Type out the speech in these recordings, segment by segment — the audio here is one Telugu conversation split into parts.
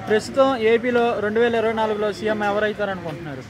ప్రస్తుతం ఏపీలో రెండు వేల ఇరవై నాలుగులో సీఎం ఎవరైతారు అనుకుంటున్నారు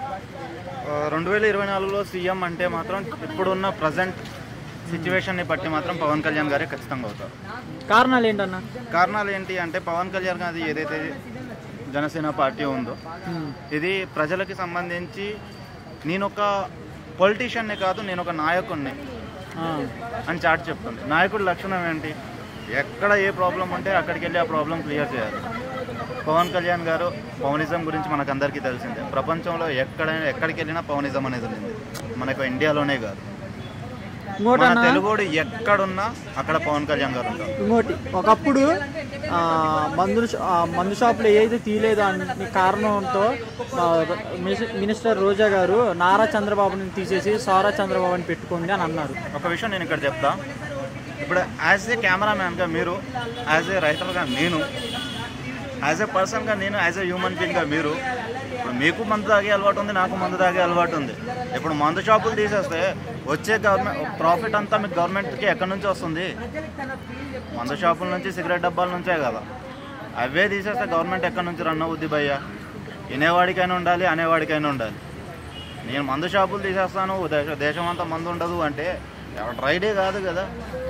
రెండు వేల ఇరవై నాలుగులో సీఎం అంటే మాత్రం ఇప్పుడున్న ప్రజెంట్ సిచ్యువేషన్ని బట్టి మాత్రం పవన్ కళ్యాణ్ గారే ఖచ్చితంగా అవుతారు కారణాలు ఏంటన్నా కారణాలు ఏంటి అంటే పవన్ కళ్యాణ్ గారి ఏదైతే జనసేన పార్టీ ఉందో ఉమ్, ఇది ప్రజలకి సంబంధించి నేను ఒక పొలిటీషియన్ని కాదు నేను ఒక నాయకుడిని ఆ, అని చాటి చెప్తుంది నాయకుడి లక్షణం ఏంటి ఎక్కడ ఏ ప్రాబ్లం ఉంటే అక్కడికి వెళ్ళి ఆ ప్రాబ్లం క్లియర్ చేయాలి పవన్ కళ్యాణ్ గారు పవనిజం గురించి మనకు అందరికీ తెలిసిందే ప్రపంచంలో ఎక్కడైనా ఎక్కడికి వెళ్ళినా పవనిజం అనేది ఉంది మనకు ఇండియాలోనే కాదు ఇంకోటి మన అన్న తెలుగుడు ఎక్కడున్నా అక్కడ పవన్ కళ్యాణ్ గారు ఉంటారు ఇంకోటి ఒకప్పుడు ఆ, మందుల షా- ఆ, మందు షాపులు ఏదైతే తీయలేదు అని కారణంతో ఆ, మినిస్- మినిస్టర్ రోజా గారు నారా చంద్రబాబుని తీసేసి సారా చంద్రబాబుని పెట్టుకోండి అని అన్నారు ఒక విషయం నేను ఇక్కడ చెప్తా ఇప్పుడు యాజ్ ఏ కెమెరామ్యాన్గా మీరు యాజ్ ఏ రైటర్గా నేను యాజ్ ఏ పర్సన్గా నేను యాజ్ ఏ హ్యూమన్ బీయింగ్గా మీరు ఇప్పుడు మీకు మందు తాగే అలవాటు ఉంది నాకు మందు తాగే అలవాటు ఉంది ఇప్పుడు మందు షాపులు తీసేస్తే వచ్చే గవర్నమెంట్ ప్రాఫిట్ అంతా మీకు గవర్నమెంట్కి ఎక్కడి నుంచి వస్తుంది మందు షాపుల నుంచి సిగరెట్ డబ్బాల నుంచే కదా అవే తీసేస్తే గవర్నమెంట్ ఎక్కడి నుంచి రన్ అవుద్ది భయ్యా వినేవాడికైనా ఉండాలి అనేవాడికైనా ఉండాలి నేను మందు షాపులు తీసేస్తాను దేశ దేశం అంతా మందు ఉండదు అంటే ఎవడు రైడే కాదు కదా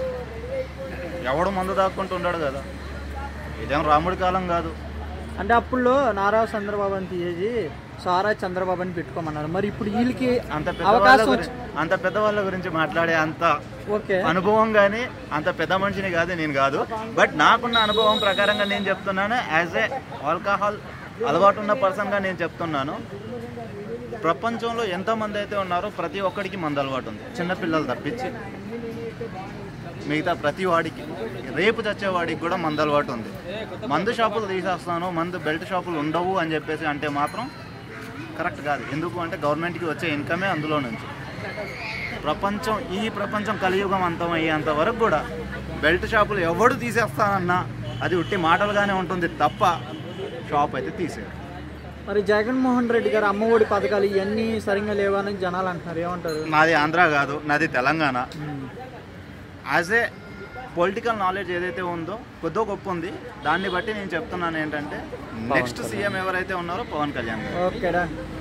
ఎవడు మందు దాక్కుంటూ ఉండడు కదా ఇదేం రాముడి కాలం కాదు అంటే అప్పుడు నారా చంద్రబాబు అని తీసేసి సారా చంద్రబాబు అని పెట్టుకోమన్నారు మరి ఇప్పుడు వీళ్ళకి అంత పెద్దవాళ్ళ అవకాశం గురించి అంత పెద్దవాళ్ళ గురించి మాట్లాడే అంత ఓకే అనుభవం కానీ అంత పెద్ద మనిషిని కాదు నేను కాదు బట్ నాకున్న అనుభవం ప్రకారంగా నేను చెప్తున్నాను యాజ్ ఏ ఆల్కహాల్ అలవాటు ఉన్న పర్సన్గా నేను చెప్తున్నాను ప్రపంచంలో ఎంతమంది అయితే ఉన్నారో ప్రతి ఒక్కడికి మందు అలవాటు ఉంది చిన్నపిల్లలు తప్పించి మిగతా ప్రతి వాడికి రేపు చచ్చేవాడికి కూడా మందు అలవాటు ఉంది మందు షాపులు తీసేస్తాను మందు బెల్ట్ షాపులు ఉండవు అని చెప్పేసి అంటే మాత్రం కరెక్ట్ కాదు ఎందుకు అంటే గవర్నమెంట్కి వచ్చే ఇన్కమే అందులో నుంచి ప్రపంచం ఈ ప్రపంచం కలియుగం అంతం అయ్యేంత వరకు కూడా బెల్ట్ షాపులు ఎవడు తీసేస్తానన్నా అది ఉట్టి మాటలుగానే ఉంటుంది తప్ప షాప్ అయితే తీసేయరు మరి జగన్మోహన్ రెడ్డి గారు అమ్మఒడి పథకాలు ఇవన్నీ సరిగ్గా లేవని జనాలు అంటున్నారు ఏమంటారు నాది ఆంధ్ర కాదు నాది Telangana um. As a political knowledge ఏదైతే ఉందో కొద్దో గొప్ప ఉంది దాన్ని బట్టి నేను చెప్తున్నాను ఏంటంటే నెక్స్ట్ సీఎం ఎవరైతే ఉన్నారో పవన్ కళ్యాణ్ గారు ఓకే డన్